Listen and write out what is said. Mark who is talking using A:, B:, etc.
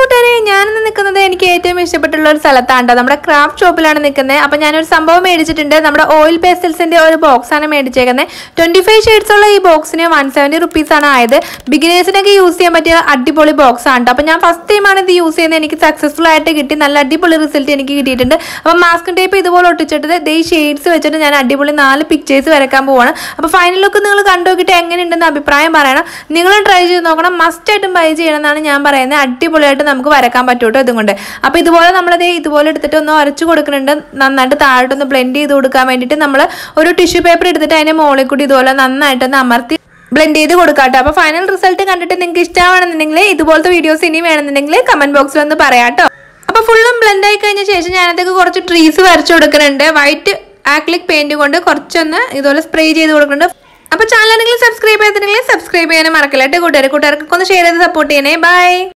A: കൂട്ടുകാരെ ഞാനിന്ന് നിൽക്കുന്നത് എനിക്ക് ഏറ്റവും ഇഷ്ടപ്പെട്ടുള്ള ഒരു സ്ഥലത്താണ് ട്ടോ. നമ്മുടെ ക്രാഫ്റ്റ് ഷോപ്പിലാണ് നിൽക്കുന്നത് അപ്പൊ ഞാനൊരു സംഭവം മേടിച്ചിട്ടുണ്ട് നമ്മുടെ ഓയിൽ പേസ്റ്റൽസിന്റെ ഒരു ബോക്സ് ആണ് മേടിച്ചേക്കുന്നത് ട്വന്റി ഫൈവ് ഷെയ്ഡ്സ് ഉള്ള ഈ ബോക്സിന് വൺ സെവന്റി റുപ്പീസ് ആണ് ആയത് ബിഗിനേഴ്സിനൊക്കെ യൂസ് ചെയ്യാൻ പറ്റിയ അടിപൊളി ബോക്സ് ആണ് ട്ടോ. അപ്പൊ ഞാൻ ഫസ്റ്റ് ടൈമാണ് ഇത് യൂസ് ചെയ്യുന്നത് എനിക്ക് സക്സസ്ഫുൾ ആയിട്ട് കിട്ടി നല്ല അടിപൊളി റിസൾട്ട് എനിക്ക് കിട്ടിയിട്ടുണ്ട് അപ്പൊ മാസ്ക് ടേപ്പ് ഇതുപോലെ ഒട്ടിച്ചിട്ട് ദേ ഷെയ്ഡ്സ് വെച്ചിട്ട് ഞാൻ അടിപൊളി നാല് പിക്ചേഴ്സ് വരക്കാൻ പോവാണ് അപ്പൊ ഫൈനൽ ലുക്ക് നിങ്ങൾ കണ്ടു നോക്കിയിട്ട് എങ്ങനെയുണ്ടെന്ന് അഭിപ്രായം പറയണം നിങ്ങളും ട്രൈ ചെയ്ത് നോക്കണം മസ്റ്റ് ആയിട്ടും ബൈ ചെയ്യണം എന്നാണ് ഞാൻ പറയുന്നത് അടിപൊളിയായിട്ട് നമുക്ക് വരക്കാൻ പറ്റൂട്ടോ ഇതും കൊണ്ട് അപ്പൊ ഇതുപോലെ നമ്മളത് ഇതുപോലെ എടുത്തിട്ട് ഒന്ന് ഉരച്ചു കൊടുക്കുന്നുണ്ട് നന്നായിട്ട് താഴോട്ടൊന്ന് ബ്ലെൻഡ് ചെയ്ത് കൊടുക്കാൻ വേണ്ടിയിട്ട് നമ്മൾ ഒരു ടിഷ്യൂ പേപ്പർ എടുത്തിട്ട് അതിന്റെ മുകളിൽ കൂടി ഇതുപോലെ നന്നായിട്ടൊന്ന് അമർത്തി ബ്ലെൻഡ് ചെയ്ത് കൊടുക്കാട്ടോ അപ്പൊ ഫൈനൽ റിസൾട്ട് കണ്ടിട്ട് നിങ്ങൾക്ക് ഇഷ്ടമാണെന്നുണ്ടെങ്കിൽ ഇതുപോലത്തെ വീഡിയോസ് ഇനി വേണമെന്നുണ്ടെങ്കിൽ കമന്റ് ബോക്സിൽ ഒന്ന് പറയാട്ടോ അപ്പൊ ഫുള്ളും ബ്ലെൻഡ് ആയി കഴിഞ്ഞ ശേഷം ഞാനതൊക്കെ കുറച്ച് ട്രീസ് വരച്ചു കൊടുക്കുന്നുണ്ട് വൈറ്റ് ആക്ലിക് പെയിന്റ് കൊണ്ട് കുറച്ചൊന്ന് ഇതുപോലെ സ്പ്രേ ചെയ്ത് കൊടുക്കുന്നുണ്ട് അപ്പൊ ചാനൽ സബ്സ്ക്രൈബ് ചെയ്തിട്ടുണ്ടെങ്കിൽ സബ്സ്ക്രൈബ് ചെയ്യാനും മറക്കില്ല കേട്ടോ കൂട്ടുകാർ കൂട്ടുകാർക്കൊക്കെ ഒന്ന് ഷെയർ ചെയ്ത് സപ്പോർട്ട് ചെയ്യണേ ബൈ